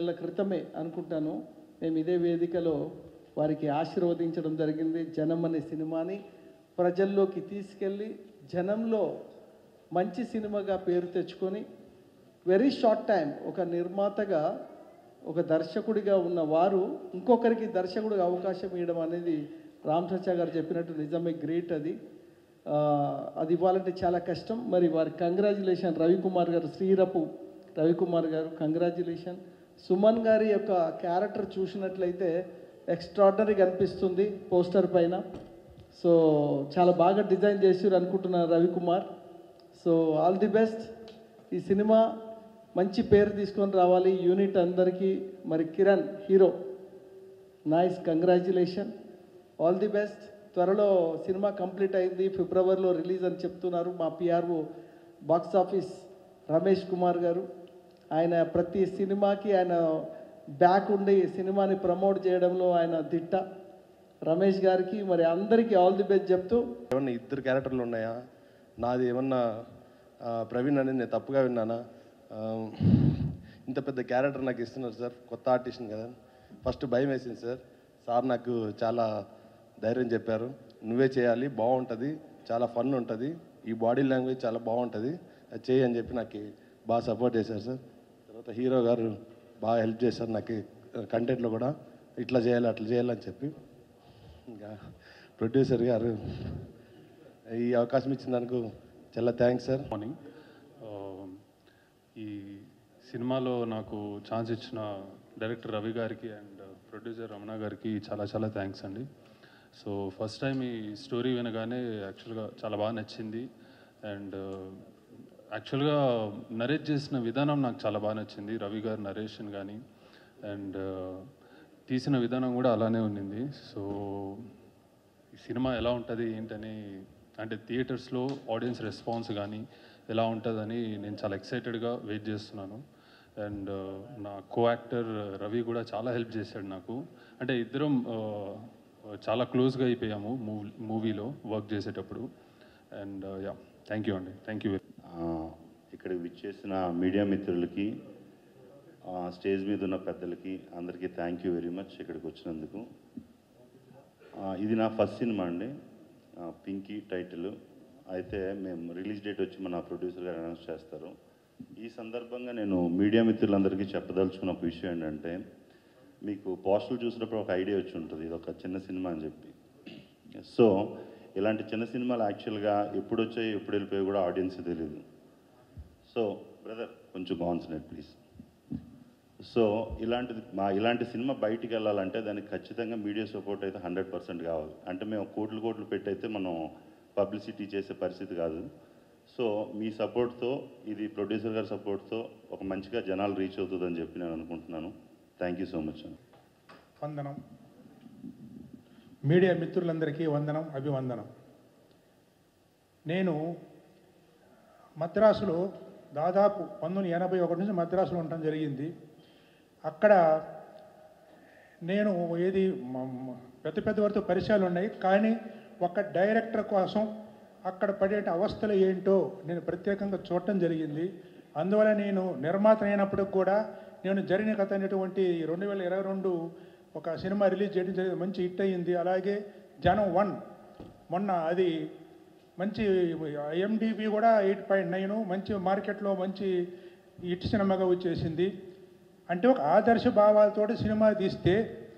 నెలల క్రితమే అనుకుంటాను మేము ఇదే వేదికలో వారికి ఆశీర్వదించడం జరిగింది జనం అనే సినిమాని ప్రజల్లోకి తీసుకెళ్ళి జనంలో మంచి సినిమాగా పేరు తెచ్చుకొని వెరీ షార్ట్ టైం ఒక నిర్మాతగా ఒక దర్శకుడిగా ఉన్న వారు ఇంకొకరికి దర్శకుడిగా అవకాశం ఇవ్వడం అనేది రామ్ సచ్చా గారు చెప్పినట్టు నిజమే గ్రేట్ అది ఆ, అది ఇవ్వాలంటే చాలా కష్టం మరి వారి కంగ్రాచులేషన్ రవికుమార్ గారు శ్రీరపు రవికుమార్ గారు కంగ్రాచులేషన్ సుమన్ గారి యొక్క క్యారెక్టర్ చూసినట్లయితే ఎక్స్ట్రాడనరీగా అనిపిస్తుంది పోస్టర్ పైన సో చాలా బాగా డిజైన్ చేసారు అనుకుంటున్నాను Ravikumar so all the best ఈ సినిమా మంచి పేరు తీసుకొని రావాలి యూనిట్ అందరికీ మరి Kiran hero nice congratulation all the best త్వరలో సినిమా కంప్లీట్ అయింది ఫిబ్రవరిలో రిలీజ్ అని చెప్తున్నారు మా PRO box office Ramesh Kumar గారు ఆయన ప్రతి సినిమాకి ఆయన బ్యాక్ ఉండి సినిమాని ప్రమోట్ చేయడంలో ఆయన దిట్ట రమేష్ గారికి మరి అందరికీ ఆల్ ది బెస్ట్ చెప్తూ ఏమన్నా ఇద్దరు క్యారెక్టర్లు ఉన్నాయా నాది ఏమన్నా ఆ, ప్రవీణ్ అనేది నేను తప్పుగా విన్నానా ఆ, ఇంత పెద్ద క్యారెక్టర్ నాకు ఇస్తున్నారు సార్ కొత్త ఆర్టిస్ట్ని కదా ఫస్ట్ భయం వేసింది సార్ సార్ నాకు చాలా ధైర్యం చెప్పారు నువ్వే చేయాలి బాగుంటుంది చాలా ఫన్ ఉంటుంది ఈ బాడీ లాంగ్వేజ్ చాలా బాగుంటుంది అది చేయి అని చెప్పి నాకు బాగా సపోర్ట్ చేశారు సార్ తర్వాత హీరో గారు బాగా హెల్ప్ చేశారు నాకు కంటెంట్లో కూడా ఇట్లా చేయాలి అట్లా చేయాలని చెప్పి ఇంకా ప్రొడ్యూసర్ గారు ఈ అవకాశం ఇచ్చినందుకు చాలా థ్యాంక్స్ సార్ మార్నింగ్ ఆ, ఈ సినిమాలో నాకు ఛాన్స్ ఇచ్చిన డైరెక్టర్ రవి గారికి అండ్ ప్రొడ్యూసర్ రమణ గారికి చాలా చాలా థ్యాంక్స్ అండి సో ఫస్ట్ టైం ఈ స్టోరీ వినగానే యాక్చువల్గా చాలా బాగా నచ్చింది అండ్ యాక్చువల్గా నరేట్ చేసిన విధానం నాకు చాలా బాగా నచ్చింది రవి గారు నరేషన్ కానీ అండ్ తీసిన విధానం కూడా అలానే ఉండింది సో ఈ సినిమా ఎలా ఉంటుంది ఏంటని అంటే థియేటర్స్లో ఆడియన్స్ రెస్పాన్స్ కానీ ఎలా ఉంటుందని నేను చాలా ఎక్సైటెడ్గా వెయిట్ చేస్తున్నాను అండ్ నా కో యాక్టర్ రవి కూడా చాలా హెల్ప్ చేశాడు నాకు అంటే ఇద్దరం ఆ, చాలా క్లోజ్గా అయిపోయాము మూవీ మూవీలో వర్క్ చేసేటప్పుడు అండ్ యా థ్యాంక్ యూ అండి థ్యాంక్ యూ ఆ, ఇక్కడికి విచ్చేసిన మీడియా మిత్రులకి ఆ, స్టేజ్ మీద ఉన్న పెద్దలకి అందరికీ థ్యాంక్ యూ వెరీ మచ్ ఇక్కడికి వచ్చినందుకు ఆ, ఇది నా ఫస్ట్ సినిమా అండి ఆ, పింకీ టైటిల్ అయితే మేము రిలీజ్ డేట్ వచ్చి మన ప్రొడ్యూసర్ గారు అనౌన్స్ చేస్తారు ఈ సందర్భంగా నేను మీడియా మిత్రులందరికీ చెప్పదలుచుకున్న ఒక విషయం ఏంటంటే మీకు పోస్టర్లు చూసినప్పుడు ఒక ఐడియా వచ్చి ఉంటుంది ఇది ఒక చిన్న సినిమా అని చెప్పి సో ఇలాంటి చిన్న సినిమాలు యాక్చువల్గా ఎప్పుడు వచ్చాయి ఎప్పుడు వెళ్ళిపోయాయి కూడా ఆడియన్స్ తెలియదు సో బ్రదర్ కొంచెం కాన్సన్ట్రేట్ ప్లీజ్ సో ఇలాంటిది మా ఇలాంటి సినిమా బయటికి వెళ్ళాలంటే దానికి ఖచ్చితంగా మీడియా సపోర్ట్ అయితే హండ్రెడ్ పర్సెంట్ కావాలి అంటే మేము కోట్లు కోట్లు పెట్టి అయితే మనం పబ్లిసిటీ చేసే పరిస్థితి కాదు సో మీ సపోర్ట్తో ఇది ప్రొడ్యూసర్ గారి సపోర్ట్తో ఒక మంచిగా జనాలు రీచ్ అవుతుందని చెప్పి నేను అనుకుంటున్నాను థ్యాంక్ యూ సో మచ్ అండి వందనం మీడియా మిత్రులందరికీ వందనం అభివందనం నేను మద్రాసులో దాదాపు పంతొమ్మిది ఎనభై ఒకటి నుంచి మద్రాసులో ఉండటం జరిగింది అక్కడ నేను ఏది మ- మ- పెద్ద పెద్ద వారితో పరిచయాలు ఉన్నాయి కానీ ఒక డైరెక్టర్ కోసం అక్కడ పడే అవస్థలు ఏంటో నేను ప్రత్యేకంగా చూడటం జరిగింది అందువల్ల నేను నిర్మాత అయినప్పటికి కూడా నేను జరిగిన కథ అనేటువంటి రెండు వేల ఇరవై రెండు ఒక సినిమా రిలీజ్ చేయడం జరిగింది మంచి హిట్ అయ్యింది అలాగే జనం వన్ మొన్న అది మంచి ఐఎండిబి కూడా ఎయిట్ పాయింట్ నైన్ మంచి మార్కెట్లో మంచి హిట్ సినిమాగా వచ్చేసింది అంటే ఒక ఆదర్శ భావాలతోటి సినిమా తీస్తే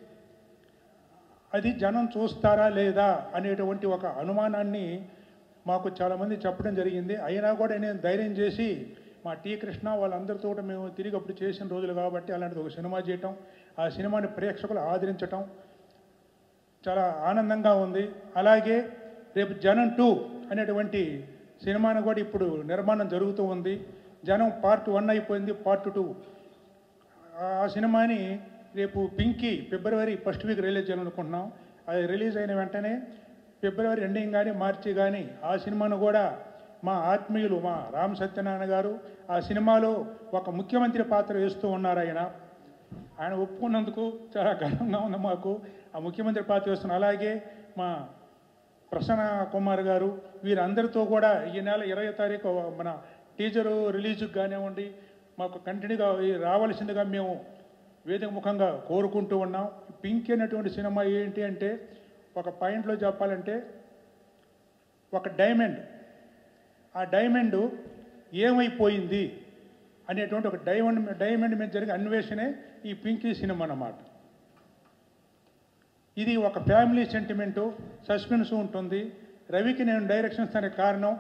అది జనం చూస్తారా లేదా అనేటువంటి ఒక అనుమానాన్ని మాకు చాలామంది చెప్పడం జరిగింది అయినా కూడా నేను ధైర్యం చేసి మా టీ కృష్ణ వాళ్ళందరితో కూడా మేము తిరిగి అప్పుడు చేసిన రోజులు కాబట్టి అలాంటిది ఒక సినిమా చేయటం ఆ సినిమాని ప్రేక్షకులు ఆదరించటం చాలా ఆనందంగా ఉంది అలాగే రేపు జనం టూ అనేటువంటి సినిమాను కూడా ఇప్పుడు నిర్మాణం జరుగుతూ ఉంది జనం పార్ట్ వన్ అయిపోయింది పార్ట్ టూ ఆ సినిమాని రేపు పింకీ ఫిబ్రవరి ఫస్ట్ వీక్ రిలీజ్ చేయాలనుకుంటున్నాం అది రిలీజ్ అయిన వెంటనే ఫిబ్రవరి ఎండింగ్ కానీ మార్చి కానీ ఆ సినిమాను కూడా మా ఆత్మీయులు మా రామ్ సత్యనారాయణ గారు ఆ సినిమాలో ఒక ముఖ్యమంత్రి పాత్ర వేస్తూ ఉన్నారు ఆయన ఆయన ఒప్పుకున్నందుకు చాలా గర్వంగా ఉంది మాకు ఆ ముఖ్యమంత్రి పాత్ర వేస్తున్నారు అలాగే మా ప్రసన్న కుమార్ గారు వీరందరితో కూడా ఈ నెల ఇరవై తారీఖు మన టీజరు రిలీజ్కి కానివ్వండి మాకు కంటిన్యూగా ఈ రావాల్సిందిగా మేము వేదిక ముఖంగా కోరుకుంటూ ఉన్నాం పింక్ అనేటువంటి సినిమా ఏంటి అంటే ఒక పాయింట్లో చెప్పాలంటే ఒక డైమండ్ ఆ డైమండ్ ఏమైపోయింది అనేటువంటి ఒక డైమండ్ డైమండ్ మీద జరిగే అన్వేషణే ఈ పింకీ సినిమా అన్నమాట ఇది ఒక ఫ్యామిలీ సెంటిమెంటు సస్పెన్స్ ఉంటుంది రవికి నేను డైరెక్షన్ ఇస్తానికి కారణం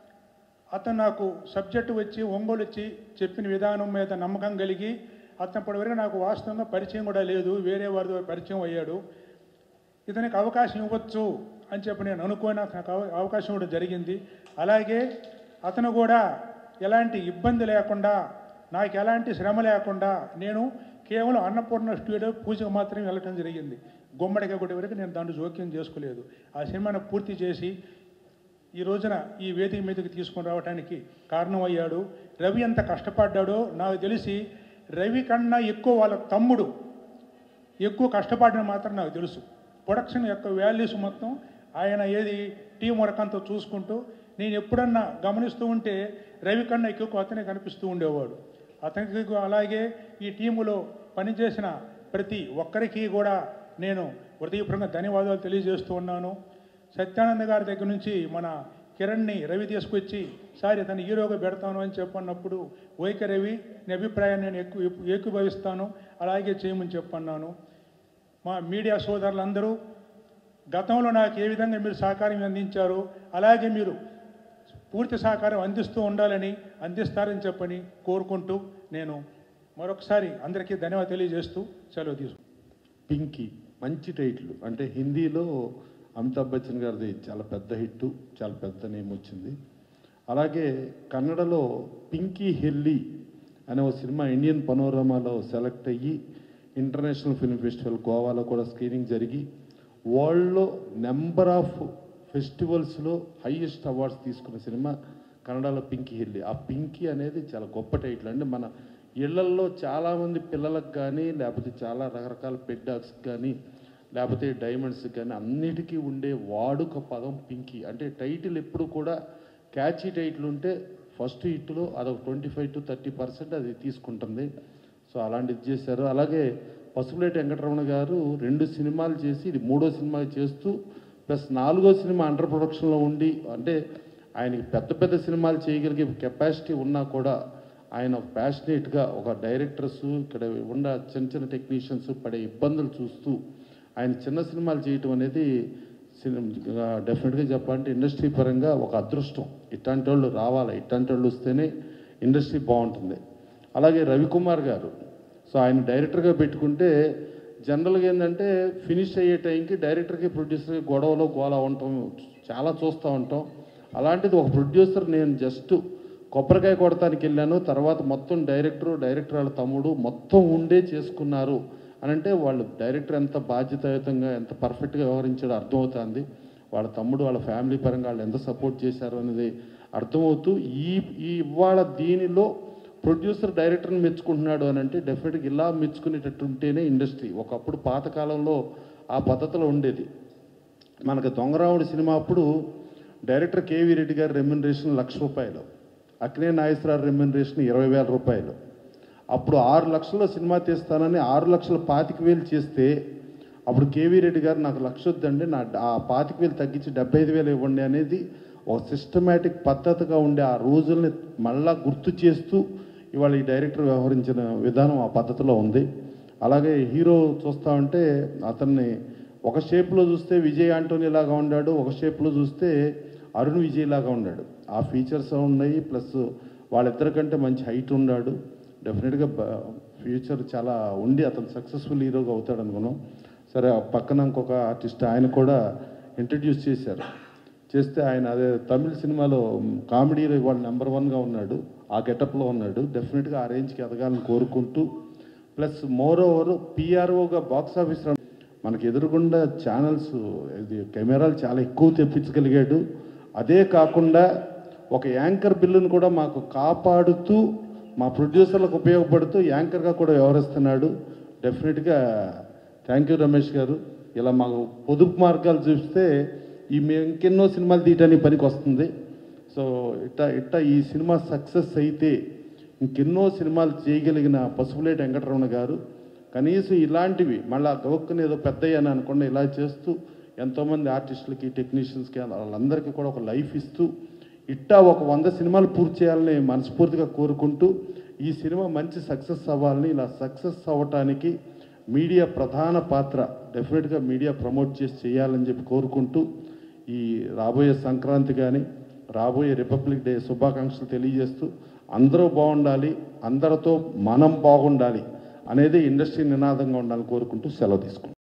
అతను నాకు సబ్జెక్టు వచ్చి ఒంగోలు వచ్చి చెప్పిన విధానం మీద నమ్మకం కలిగి అతను ఇప్పటివరకు నాకు వాస్తవంగా పరిచయం కూడా లేదు వేరే వారితో పరిచయం అయ్యాడు ఇతనికి అవకాశం ఇవ్వచ్చు అని చెప్పి నేను అనుకోని నాకు అవ- అవకాశం ఇవ్వడం జరిగింది అలాగే అతను కూడా ఎలాంటి ఇబ్బంది లేకుండా నాకు ఎలాంటి శ్రమ లేకుండా నేను కేవలం అన్నపూర్ణ స్టూడియో పూజకు మాత్రమే వెళ్ళటం జరిగింది గుమ్మడికాయ కొట్టే వరకు నేను దాంట్లో జోక్యం చేసుకోలేదు ఆ సినిమాను పూర్తి చేసి ఈ రోజున ఈ వేదిక మీదకి తీసుకొని రావడానికి కారణమయ్యాడు రవి ఎంత కష్టపడ్డాడో నాకు తెలిసి రవి కన్నా ఎక్కువ వాళ్ళ తమ్ముడు ఎక్కువ కష్టపడిన మాత్రం నాకు తెలుసు ప్రొడక్షన్ యొక్క వాల్యూస్ మొత్తం ఆయన ఏది టీం వర్క్ అంతా చూసుకుంటూ నేను ఎప్పుడన్నా గమనిస్తూ ఉంటే రవి కన్నా ఎక్కువ అతనే కనిపిస్తూ ఉండేవాడు అతనికి అలాగే ఈ టీములో పనిచేసిన ప్రతి ఒక్కరికి కూడా నేను హృదయపూర్వకంగా ధన్యవాదాలు తెలియజేస్తూ ఉన్నాను సత్యానంద గారి దగ్గర నుంచి మన కిరణ్ని రవి తీసుకొచ్చి సార్ ఇతను హీరోగా పెడతాను అని చెప్పన్నప్పుడు వైక రవి నీ అభిప్రాయాన్ని నేను ఎక్కువ ఏకీభవిస్తాను అలాగే చేయమని చెప్పన్నాను మా మీడియా సోదరులందరూ గతంలో నాకు ఏ విధంగా మీరు సహకారం అందించారో అలాగే మీరు పూర్తి సహకారం అందిస్తూ ఉండాలని అందిస్తారని చెప్పని కోరుకుంటూ నేను మరొకసారి అందరికీ ధన్యవాదాలు తెలియజేస్తూ సెలవు తీసుకు పింకీ మంచి టైటిల్ అంటే హిందీలో అమితాబ్ బచ్చన్ గారిది చాలా పెద్ద హిట్ చాలా పెద్ద నేమ్ వచ్చింది అలాగే కన్నడలో పింకీ హెల్లి అనే ఒక సినిమా ఇండియన్ పనోరమాలో సెలెక్ట్ అయ్యి ఇంటర్నేషనల్ ఫిల్మ్ ఫెస్టివల్ గోవాలో కూడా స్క్రీనింగ్ జరిగి వరల్డ్లో నెంబర్ ఆఫ్ ఫెస్టివల్స్లో హైయెస్ట్ అవార్డ్స్ తీసుకున్న సినిమా కన్నడలో పింకీ హెల్లి ఆ పింకీ అనేది చాలా గొప్ప టైటిల్ అంటే మన ఇళ్లల్లో చాలామంది పిల్లలకు కానీ లేకపోతే చాలా రకరకాల పెట్ డాగ్స్ కానీ లేకపోతే డైమండ్స్ కానీ అన్నిటికీ ఉండే వాడుక పదం పింకీ అంటే టైటిల్ ఎప్పుడు కూడా క్యాచీ టైటిల్ ఉంటే ఫస్ట్ హిట్లో అదొక twenty five to thirty percent అది తీసుకుంటుంది సో అలాంటిది చేశారు అలాగే పసుపులేటి వెంకటరమణ గారు రెండు సినిమాలు చేసి ఇది మూడో సినిమా చేస్తూ ప్లస్ నాలుగో సినిమా అండర్ ప్రొడక్షన్లో ఉండి అంటే ఆయనకి పెద్ద పెద్ద సినిమాలు చేయగలిగే కెపాసిటీ ఉన్నా కూడా ఆయన ప్యాషనేట్గా ఒక డైరెక్టర్స్ ఇక్కడ ఉన్న చిన్న చిన్న టెక్నీషియన్స్ పడే ఇబ్బందులు చూస్తూ ఆయన చిన్న సినిమాలు చేయటం అనేది డెఫినెట్గా చెప్పాలంటే ఇండస్ట్రీ పరంగా ఒక అదృష్టం ఇట్లాంటి వాళ్ళు రావాలి ఇట్లాంటి వాళ్ళు వస్తేనే ఇండస్ట్రీ బాగుంటుంది అలాగే రవికుమార్ గారు సో ఆయన డైరెక్టర్గా పెట్టుకుంటే జనరల్గా ఏంటంటే ఫినిష్ అయ్యే టైంకి డైరెక్టర్కి ప్రొడ్యూసర్కి గొడవలో గోల ఉండటం చాలా చూస్తూ ఉంటాం అలాంటిది ఒక ప్రొడ్యూసర్ నేను జస్ట్ కొబ్బరికాయ కొడతానికి వెళ్ళాను తర్వాత మొత్తం డైరెక్టర్ డైరెక్టర్ వాళ్ళ తమ్ముడు మొత్తం ఉండే చేసుకున్నారు అని అంటే వాళ్ళు డైరెక్టర్ ఎంత బాధ్యతాయుతంగా ఎంత పర్ఫెక్ట్గా వ్యవహరించాడో అర్థమవుతుంది వాళ్ళ తమ్ముడు వాళ్ళ ఫ్యామిలీ పరంగా వాళ్ళు ఎంత సపోర్ట్ చేశారు అనేది అర్థమవుతూ ఈ ఈ ఇవాళ దీనిలో ప్రొడ్యూసర్ డైరెక్టర్ని మెచ్చుకుంటున్నాడు అని అంటే డెఫినెట్గా ఇలా మెచ్చుకునేటట్టు ఉంటేనే ఇండస్ట్రీ ఒకప్పుడు పాతకాలంలో ఆ పద్ధతిలో ఉండేది మనకు దొంగరావుడి సినిమా అప్పుడు డైరెక్టర్ కేవీ రెడ్డి గారి రెమ్యునరేషన్ లక్ష రూపాయలు అక్నే నాగేశ్వరరావు రెమ్యునరేషన్ ఇరవై వేల రూపాయలు అప్పుడు ఆరు లక్షల్లో సినిమా తీస్తానని ఆరు లక్షల పాతిక వేలు చేస్తే అప్పుడు కేవీ రెడ్డి గారు నాకు లక్ష వద్దండి నా ఆ పాతిక వేలు తగ్గించి డెబ్బై ఐదు వేలు ఇవ్వండి అనేది ఒక సిస్టమేటిక్ పద్ధతిగా ఉండే ఆ రోజుల్ని మళ్ళా గుర్తు చేస్తూ ఇవాళ ఈ డైరెక్టర్ వ్యవహరించిన విధానం ఆ పద్ధతిలో ఉంది అలాగే హీరో చూస్తా ఉంటే అతన్ని ఒక షేప్లో చూస్తే విజయ్ ఆంటోనీ లాగా ఉన్నాడు ఒక షేప్లో చూస్తే అరుణ్ విజయ్ లాగా ఉన్నాడు ఆ ఫీచర్స్ ఉన్నాయి ప్లస్ వాళ్ళిద్దరి కంటే మంచి హైట్ ఉన్నాడు డెఫినెట్గా ఫ్యూచర్ చాలా ఉండి అతను సక్సెస్ఫుల్ హీరోగా అవుతాడు అనుకున్నాం సరే ఆ పక్కన ఇంకొక ఆర్టిస్ట్ ఆయన కూడా ఇంట్రడ్యూస్ చేశారు చేస్తే ఆయన అదే తమిళ సినిమాలో కామెడీలో ఇవాళ నెంబర్ వన్గా ఉన్నాడు ఆ గెటప్లో ఉన్నాడు డెఫినెట్గా ఆ రేంజ్కి ఎదగాలని కోరుకుంటూ ప్లస్ మోర్ ఓవర్ పిఆర్ఓగా బాక్స్ ఆఫీస్ రన్ మనకి ఎదురుగుండా ఛానల్స్ ఇది కెమెరాలు చాలా ఎక్కువ తెప్పించగలిగాడు అదే కాకుండా ఒక యాంకర్ బిల్లును కూడా మాకు కాపాడుతూ మా ప్రొడ్యూసర్లకు ఉపయోగపడుతూ యాంకర్గా కూడా వ్యవహరిస్తున్నాడు డెఫినెట్గా థ్యాంక్ యూ రమేష్ గారు ఇలా మాకు పొదుపు మార్గాలు చూస్తే ఈ మేము ఇంకెన్నో సినిమాలు తీయటానికి పనికి వస్తుంది సో ఇట్ట ఇట్ట ఈ సినిమా సక్సెస్ అయితే ఇంకెన్నో సినిమాలు చేయగలిగిన పసుపులేటి వెంకటరమణ గారు కనీసం ఇలాంటివి మళ్ళీ గవక్కుని ఏదో పెద్దయ్య అని అనుకుండా ఇలా చేస్తూ ఎంతోమంది ఆర్టిస్టులకి టెక్నీషియన్స్కి వాళ్ళందరికీ కూడా ఒక లైఫ్ ఇస్తూ ఇట్టా ఒక వంద సినిమాలు పూర్తి చేయాలని మనస్ఫూర్తిగా కోరుకుంటూ ఈ సినిమా మంచి సక్సెస్ అవ్వాలని ఇలా సక్సెస్ అవ్వటానికి మీడియా ప్రధాన పాత్ర డెఫినెట్గా మీడియా ప్రమోట్ చేసి చేయాలని చెప్పి కోరుకుంటూ ఈ రాబోయే సంక్రాంతి కానీ రాబోయే రిపబ్లిక్ డే శుభాకాంక్షలు తెలియజేస్తూ అందరూ బాగుండాలి అందరితో మనం బాగుండాలి అనేది ఇండస్ట్రీ నినాదంగా ఉండాలని కోరుకుంటూ సెలవు తీసుకుంటాం